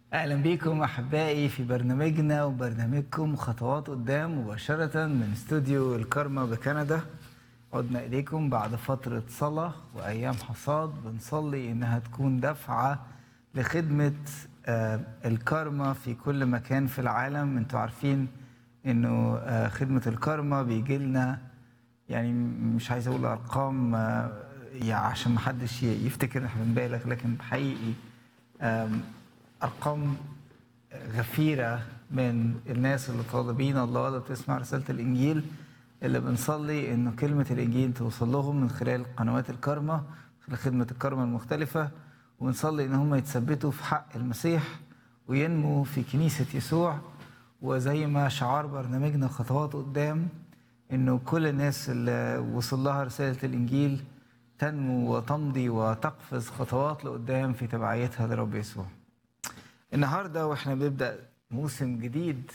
اهلا بيكم احبائي في برنامجنا وبرنامجكم خطوات قدام مباشره من استوديو الكارما بكندا عدنا اليكم بعد فتره صلاه وايام حصاد بنصلي انها تكون دفعه لخدمه آه، الكارما في كل مكان في العالم انتوا عارفين انه آه، خدمه الكارما بيجي لنا يعني مش عايز اقول ارقام آه، يعني عشان ما حدش يفتكر ان احنا بنبالغ لكن حقيقي آم، ارقام غفيره من الناس اللي طالبين الله اللي بتسمع رساله الانجيل اللي بنصلي انه كلمه الانجيل توصل لهم من خلال قنوات الكرمه خلال خدمه الكرمه المختلفه ونصلي ان هم يتثبتوا في حق المسيح وينموا في كنيسه يسوع وزي ما شعار برنامجنا خطوات قدام انه كل الناس اللي وصل لها رساله الانجيل تنمو وتمضي وتقفز خطوات لقدام في تبعيتها لرب يسوع. النهارده واحنا بنبدا موسم جديد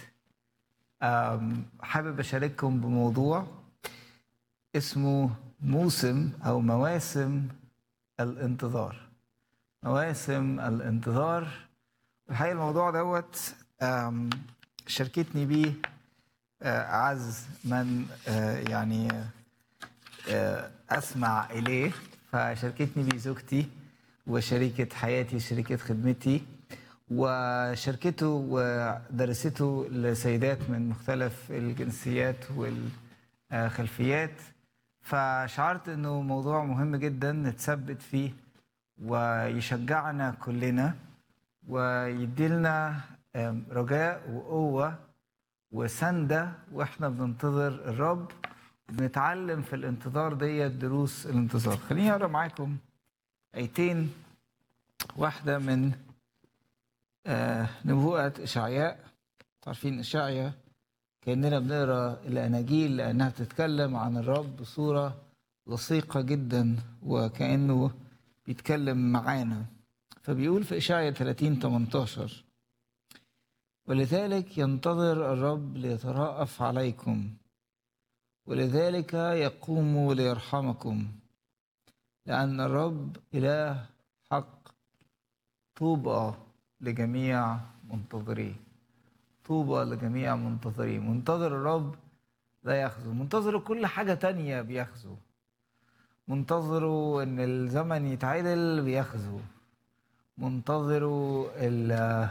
آم، حابب اشارككم بموضوع اسمه موسم او مواسم الانتظار. مواسم الانتظار الحقيقه الموضوع دوت آم، شاركتني بيه آه، اعز من آه، يعني آه، اسمع اليه فشاركتني بيه زوجتي وشريكه حياتي شريكه خدمتي وشاركته ودرسته لسيدات من مختلف الجنسيات والخلفيات فشعرت انه موضوع مهم جدا نتثبت فيه ويشجعنا كلنا ويديلنا آم، رجاء وقوه وسنده واحنا بننتظر الرب بنتعلم في الانتظار ديت دروس الانتظار خليني اقرا معاكم ايتين واحده من آه نبوءه اشعياء عارفين اشعياء كاننا بنقرا الاناجيل لانها بتتكلم عن الرب بصوره لصيقه جدا وكانه بيتكلم معانا فبيقول في اشعياء 30 18 ولذلك ينتظر الرب ليتراءف عليكم ولذلك يقوم ليرحمكم لأن الرب إله حق طوبى لجميع منتظريه طوبى لجميع منتظريه منتظر الرب لا يخزو منتظر كل حاجة تانية بيخزو منتظروا ان الزمن يتعدل بيخزو منتظروا ال-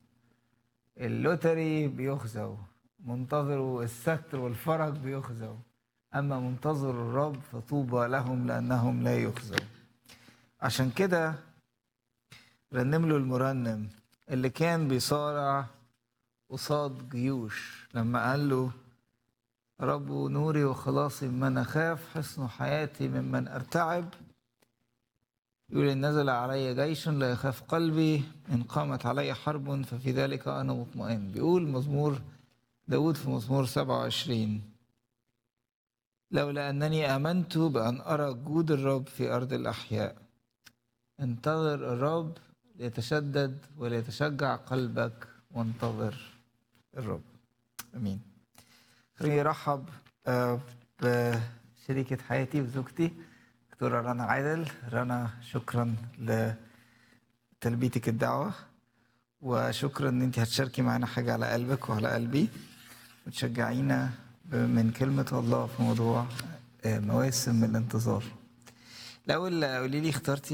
اللوتري بيخزوا منتظروا الستر والفرج بيخزوا أما منتظر الرب فطوبى لهم لأنهم لا يخزوا عشان كده رنم له المرنم اللي كان بيصارع قصاد جيوش لما قال له رب نوري وخلاصي ممن أخاف حصن حياتي ممن أرتعب يقول إن نزل علي جيش لا يخاف قلبي إن قامت علي حرب ففي ذلك أنا مطمئن بيقول مزمور داود في مزمور 27 لولا أنني آمنت بأن أرى جود الرب في أرض الأحياء انتظر الرب ليتشدد وليتشجع قلبك وانتظر الرب أمين خليني أرحب آه، بشريكة حياتي وزوجتي دكتورة رنا عادل رنا شكرا لتلبيتك الدعوة وشكرا ان انت هتشاركي معانا حاجة على قلبك وعلى قلبي وتشجعينا ب- من كلمة الله في موضوع آه، مواسم الانتظار الأول قولي لي اخترتي